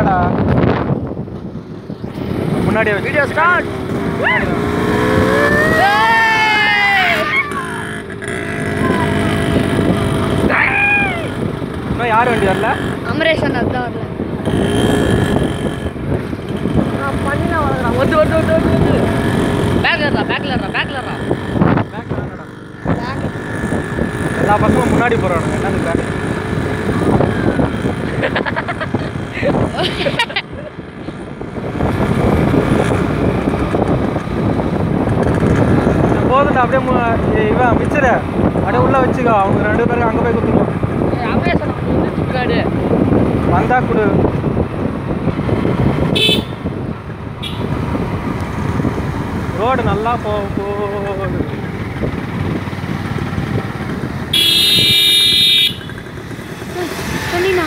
வாடா முன்னாடியே video start இன்னும் யார் வண்டி வரல அமரேஷன் அதான் வரல நான் பண்ணி வளர்க்குறேன் ஒத்து ஒத்து ஒத்து ஒத்து ஒத்து பேக்ல இருக்கா பேக்ல இருக்கா பேக்ல இருக்கா எல்லா பக்கமும் முன்னாடி போறானுங்க என்னது பேக் போதுண்டா அப்படியே மு- ஏய், இவன் மிச்சரு அப்படியே உள்ள வச்சுக்கோ அவங்க ரெண்டு பேரும் அங்க போய் குத்துருவோம் அமரேஷன் இருக்காடு வந்தா கொடு ரோடு நல்லா போ போகுது சொன்னா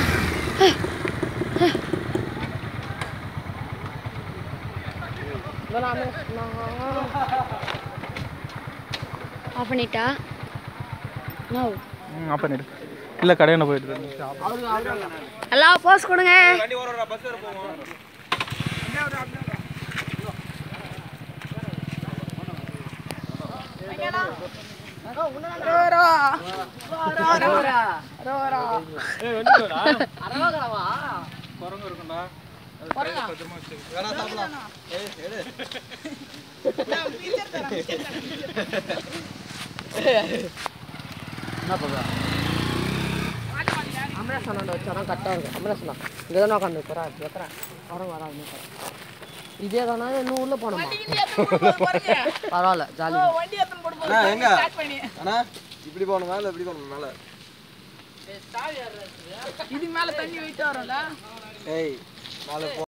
ஆஃப் பண்ணிட்டா நோ ம் அப்போ நெடு இல்லை கடையான போயிட்டு எல்லாம் போஸ் கொடுங்க குரங்கு இருக்கும்டா அமரேசனோட வச்சாதான் கரெக்டாக இருக்கும் அமரேசனா இங்கே தானே உட்காந்து குறா எத்தனை வரம் வராது இதே தானே இன்னும் உள்ளே போனோமா பரவாயில்ல ஜாலி எங்க அண்ணா இப்படி போகணுமா இல்லை இப்படி போகணுமா மேலே இது மேலே தண்ணி வெயிட்டாக வரும்ல ஏய் மேலே போ